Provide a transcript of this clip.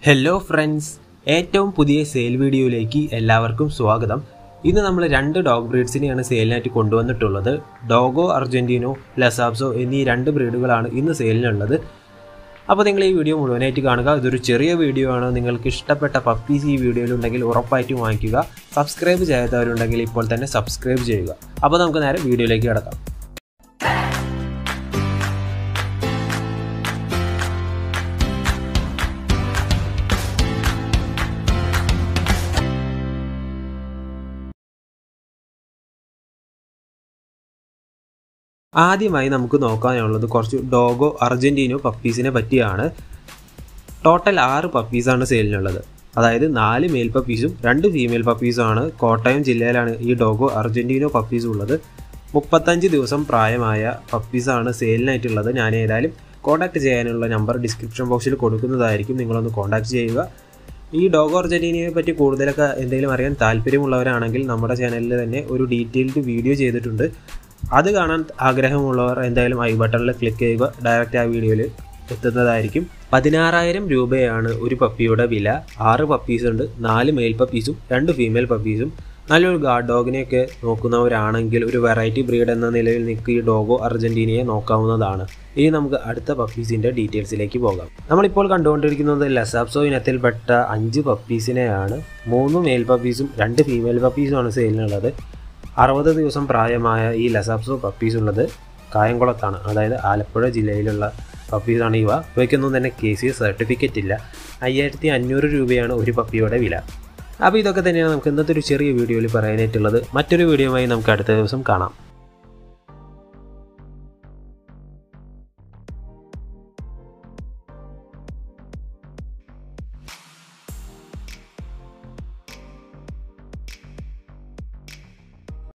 hello friends ഏറ്റവും പുതിയ sale വീഡിയോയിലേക്ക് എല്ലാവർക്കും സ്വാഗതം ഇന്ന് നമ്മൾ രണ്ട് ഡോഗ് ബ്രീഡ്സിനെയാണ് സെയിലിനായിട്ട് കൊണ്ടുവന്നിട്ടുള്ളത് ഡോഗോ അർജന്റീനോ ലസാബ്സോ എന്നീ രണ്ട് ബ്രീഡുകളാണ് ഇന്ന് സെയിലിനുള്ളത് അപ്പോൾ നിങ്ങൾ ഈ വീഡിയോ മുഴുവനായിട്ട് കാണുക ഇതൊരു ചെറിയ വീഡിയോ ആണ് നിങ്ങൾക്ക് ഇഷ്ടപ്പെട്ട പപ്പീസ് ഈ വീഡിയോയിലുണ്ടെങ്കിൽ ഉറപ്പായിട്ടും വാങ്ങിക്കുക സബ്സ്ക്രൈബ് ചെയ്യാത്തവരുണ്ടെങ്കിൽ ഇപ്പോൾ തന്നെ സബ്സ്ക്രൈബ് ചെയ്യുക അപ്പോൾ നമുക്ക് നേരെ വീഡിയോയിലേക്ക് കിടക്കാം ആദ്യമായി നമുക്ക് നോക്കാനുള്ളത് കുറച്ച് ഡോഗോ അർജന്റീനോ പപ്പീസിനെ പറ്റിയാണ് ടോട്ടൽ ആറ് പപ്പീസാണ് സെയിലിനുള്ളത് അതായത് നാല് മെയിൽ പപ്പീസും രണ്ട് ഫീമെയിൽ പപ്പീസുമാണ് കോട്ടയം ജില്ലയിലാണ് ഈ ഡോഗോ അർജന്റീനോ പപ്പീസ് ഉള്ളത് മുപ്പത്തഞ്ച് ദിവസം പ്രായമായ പപ്പീസാണ് സെയിലിനായിട്ടുള്ളത് ഞാൻ ഏതായാലും കോൺടാക്ട് ചെയ്യാനുള്ള നമ്പർ ഡിസ്ക്രിപ്ഷൻ ബോക്സിൽ കൊടുക്കുന്നതായിരിക്കും നിങ്ങളൊന്ന് കോൺടാക്ട് ചെയ്യുക ഈ ഡോഗോ അർജന്റീനയെ പറ്റി കൂടുതലൊക്കെ എന്തെങ്കിലും അറിയാൻ താല്പര്യമുള്ളവരാണെങ്കിൽ നമ്മുടെ ചാനലിൽ തന്നെ ഒരു ഡീറ്റെയിൽഡ് വീഡിയോ ചെയ്തിട്ടുണ്ട് അത് കാണാൻ ആഗ്രഹമുള്ളവർ എന്തായാലും ഐ ബട്ടണിൽ ക്ലിക്ക് ചെയ്യുക ഡയറക്റ്റ് ആ വീഡിയോയിൽ എത്തുന്നതായിരിക്കും പതിനാറായിരം രൂപയാണ് ഒരു പപ്പിയുടെ വില ആറ് പപ്പീസ് ഉണ്ട് നാല് മെയിൽ പപ്പീസും രണ്ട് ഫീമെയിൽ പപ്പീസും നല്ലൊരു ഗാർഡ് ഡോഗിനെയൊക്കെ നോക്കുന്നവരാണെങ്കിൽ ഒരു വെറൈറ്റി ബ്രീഡ് എന്ന നിലയിൽ നിങ്ങൾക്ക് ഈ ഡോഗോ അർജന്റീനയെ നോക്കാവുന്നതാണ് ഇനി നമുക്ക് അടുത്ത പപ്പീസിൻ്റെ ഡീറ്റെയിൽസിലേക്ക് പോകാം നമ്മളിപ്പോൾ കണ്ടുകൊണ്ടിരിക്കുന്നത് ലസാപ്സോ ഇനത്തിൽപ്പെട്ട അഞ്ച് പപ്പീസിനെയാണ് മൂന്ന് മെയിൽ പപ്പീസും രണ്ട് ഫീമെയിൽ പപ്പീസുമാണ് സെയിലിനുള്ളത് അറുപത് ദിവസം പ്രായമായ ഈ ലസാപ്സോ പപ്പീസ് ഉള്ളത് കായംകുളത്താണ് അതായത് ആലപ്പുഴ ജില്ലയിലുള്ള പപ്പീസാണ് ഇവ ഇവയ്ക്കൊന്നും തന്നെ കെ സി സർട്ടിഫിക്കറ്റ് ഇല്ല അയ്യായിരത്തി അഞ്ഞൂറ് രൂപയാണ് ഒരു പപ്പിയുടെ വില അപ്പോൾ ഇതൊക്കെ തന്നെയാണ് നമുക്ക് ഇന്നത്തെ ഒരു ചെറിയ വീഡിയോയിൽ പറയാനായിട്ടുള്ളത് മറ്റൊരു വീഡിയോയുമായി നമുക്ക് അടുത്ത ദിവസം കാണാം